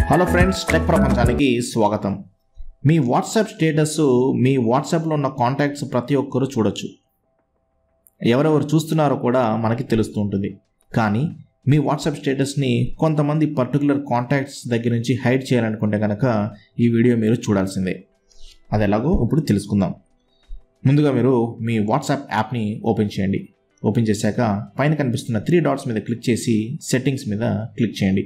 hello friends tech ప్రపంచానికి స్వాగతం మీ WhatsApp status మీ వాట్సాప్లో ఉన్న కాంటాక్ట్స్ ప్రతి ఒక్కరూ చూడొచ్చు ఎవరెవరు చూస్తున్నారో కూడా మనకి తెలుస్తూ ఉంటుంది కానీ మీ వాట్సాప్ స్టేటస్ని కొంతమంది పర్టికులర్ కాంటాక్ట్స్ దగ్గర నుంచి హైడ్ చేయాలనుకుంటే కనుక ఈ వీడియో మీరు చూడాల్సిందే అది ఎలాగో ఇప్పుడు తెలుసుకుందాం ముందుగా మీరు మీ వాట్సాప్ యాప్ని ఓపెన్ చేయండి ఓపెన్ చేశాక పైన కనిపిస్తున్న త్రీ డాట్స్ మీద క్లిక్ చేసి సెట్టింగ్స్ మీద క్లిక్ చేయండి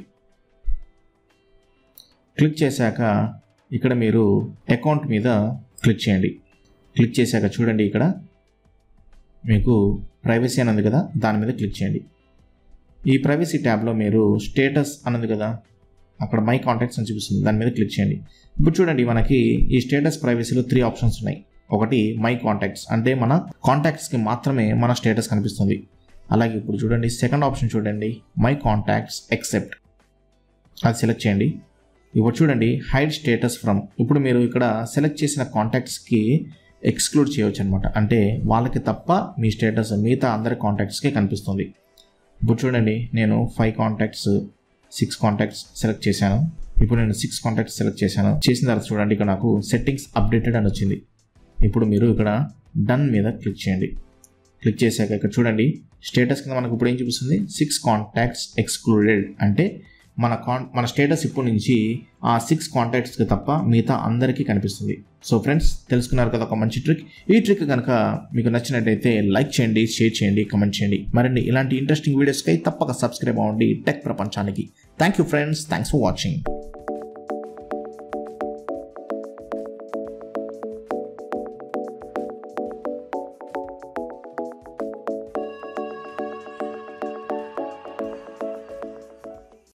క్లిక్ చేశాక ఇక్కడ మీరు అకౌంట్ మీద క్లిక్ చేయండి క్లిక్ చేశాక చూడండి ఇక్కడ మీకు ప్రైవసీ అన్నది కదా దాని మీద క్లిక్ చేయండి ఈ ప్రైవసీ ట్యాబ్లో మీరు స్టేటస్ అన్నది కదా అక్కడ మై కాంటాక్ట్స్ అని చూపిస్తుంది దాని మీద క్లిక్ చేయండి ఇప్పుడు చూడండి మనకి ఈ స్టేటస్ ప్రైవసీలో త్రీ ఆప్షన్స్ ఉన్నాయి ఒకటి మై కాంటాక్ట్స్ అంటే మన కాంటాక్ట్స్కి మాత్రమే మన స్టేటస్ కనిపిస్తుంది అలాగే ఇప్పుడు చూడండి సెకండ్ ఆప్షన్ చూడండి మై కాంటాక్ట్స్ ఎక్సెప్ట్ అది సెలెక్ట్ చేయండి ఇప్పుడు చూడండి హైడ్ స్టేటస్ ఫ్రమ్ ఇప్పుడు మీరు ఇక్కడ సెలెక్ట్ చేసిన కాంటాక్ట్స్కి ఎక్స్క్లూడ్ చేయవచ్చు అనమాట అంటే వాళ్ళకి తప్ప మీ స్టేటస్ మిగతా అందరి కాంటాక్ట్స్కి కనిపిస్తుంది ఇప్పుడు చూడండి నేను five contacts six contacts select చేశాను ఇప్పుడు నేను సిక్స్ కాంటాక్ట్స్ సెలెక్ట్ చేశాను చేసిన తర్వాత చూడండి ఇక్కడ నాకు సెట్టింగ్స్ అప్డేటెడ్ అని వచ్చింది ఇప్పుడు మీరు ఇక్కడ డన్ మీద క్లిక్ చేయండి క్లిక్ చేశాక ఇక్కడ చూడండి స్టేటస్ కింద మనకు ఇప్పుడు ఏం చూపిస్తుంది సిక్స్ కాంటాక్ట్స్ ఎక్స్క్లూడెడ్ అంటే మన కాన్ మన స్టేటస్ ఇప్పుడు నుంచి ఆ సిక్స్ కాంటాక్ట్స్కి తప్ప మిగతా అందరికీ కనిపిస్తుంది సో ఫ్రెండ్స్ తెలుసుకున్నారు కదా ఒక మంచి ట్రిక్ ఈ ట్రిక్ కనుక మీకు నచ్చినట్టయితే లైక్ చేయండి షేర్ చేయండి కమెంట్ చేయండి మరిన్ని ఇలాంటి ఇంట్రెస్టింగ్ వీడియోస్కై తప్పక సబ్స్క్రైబ్ అవ్వండి టెక్ ప్రపంచానికి thank you friends thanks for watching